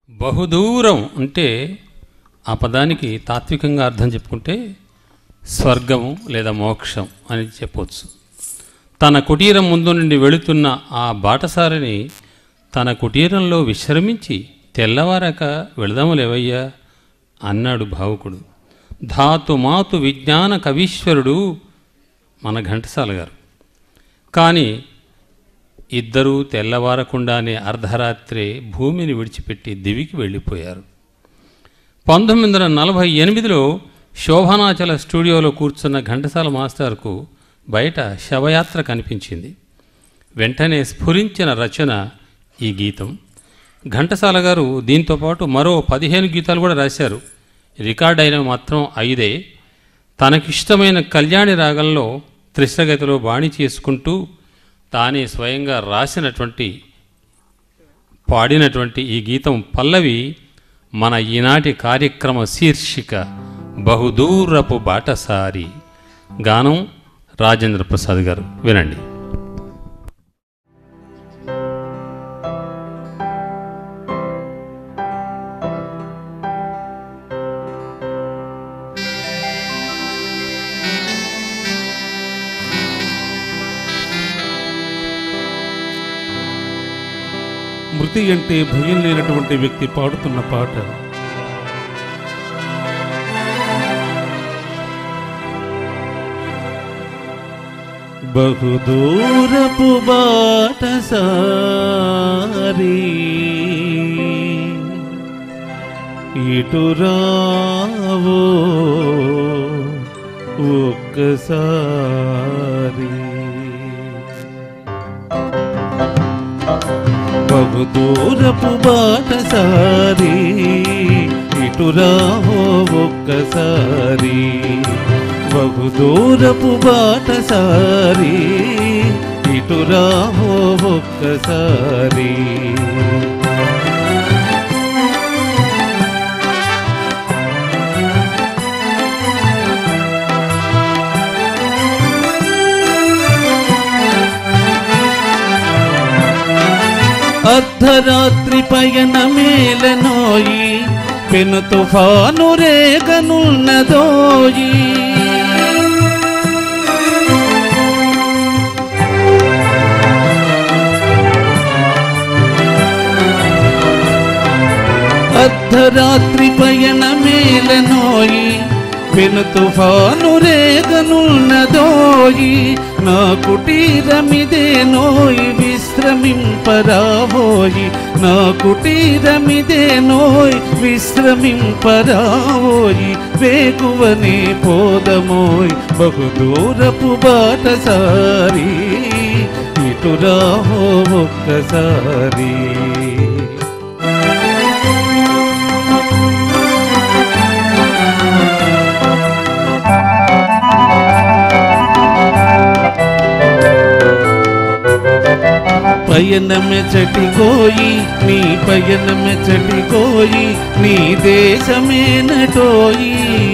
బహుదూరం అంటే ఆ పదానికి తాత్వికంగా అర్థం చెప్పుకుంటే స్వర్గము లేదా మోక్షం అని చెప్పవచ్చు తన కుటీరం ముందు నుండి వెళుతున్న ఆ బాటసారిని తన కుటీరంలో విశ్రమించి తెల్లవారాక వెళదాము లేవయ్యా అన్నాడు భావుకుడు ధాతు మాతు విజ్ఞాన కవీశ్వరుడు మన ఘంటసాల గారు కానీ ఇద్దరూ తెల్లవారకుండానే అర్ధరాత్రే భూమిని విడిచిపెట్టి దివికి వెళ్ళిపోయారు పంతొమ్మిది వందల నలభై ఎనిమిదిలో శోభనాచల స్టూడియోలో కూర్చున్న ఘంటసాల మాస్టర్కు బయట శవయాత్ర కనిపించింది వెంటనే స్ఫురించిన రచన ఈ గీతం ఘంటసాల గారు దీంతో పాటు మరో పదిహేను గీతాలు కూడా రాశారు రికార్డ్ అయిన మాత్రం ఐదే తనకిష్టమైన కళ్యాణి రాగంలో త్రిశగతిలో బాణి చేసుకుంటూ తానే స్వయంగా రాసినటువంటి పాడినటువంటి ఈ గీతం పల్లవి మన ఈనాటి కార్యక్రమ శీర్షిక బహుదూరపు బాటసారి గానం రాజేంద్ర ప్రసాద్ గారు వినండి మృతి అంటే భయం లేనటువంటి వ్యక్తి పాడుతున్న పాట బహుదూరపు బాట సారి ఇటు రావో ఒక్కసారి బహుదూరపు బాటసారి ఇటు రావో ఒక్కసారి బహుదూరపు బాటసారి ఇటు రావో ఒక్కసారి అర్ధరాత్రి పయన మేలనోయి పెను తుఫాను రేగనున్నదోయి అర్ధరాత్రి పయన మేలనోయి పెను తుఫాను రేగనున్నదోయి నా కుటీరమిదే నోయి విశ్రమింపరావోయి నా కుటీరమిదే నోయ్ విశ్రమింపరావోయి వేగువనే పోదమోయ్ బహుదూరపు బాటసారి ఇటు రావో ఒక్కసారి పయనమె చటికోయి నీ పయనమె చటికోయి నీ దేశమే నటోయి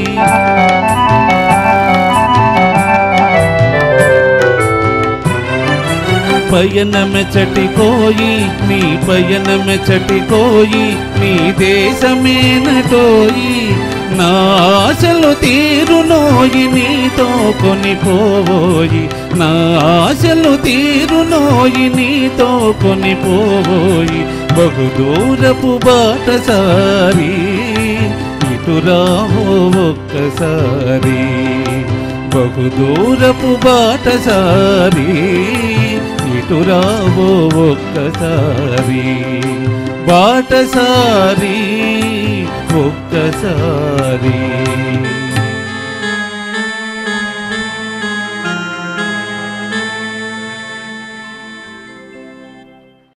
పయనమె చటికోయి నీ పయనమె చటికోయి నీ దేశమే నటోయి నా ఆశలు తీరునోయి నీతో కొనిపోయి నా ఆశలు తీరునోయి నీతో కొనిపోయి బహుదూరపు బాటసారి ఇటు రావో ఒక్కసారి బహుదూరపు బాటసారి ఇటు రావో ఒక్కసారి బాటసారి ఒక్కసారి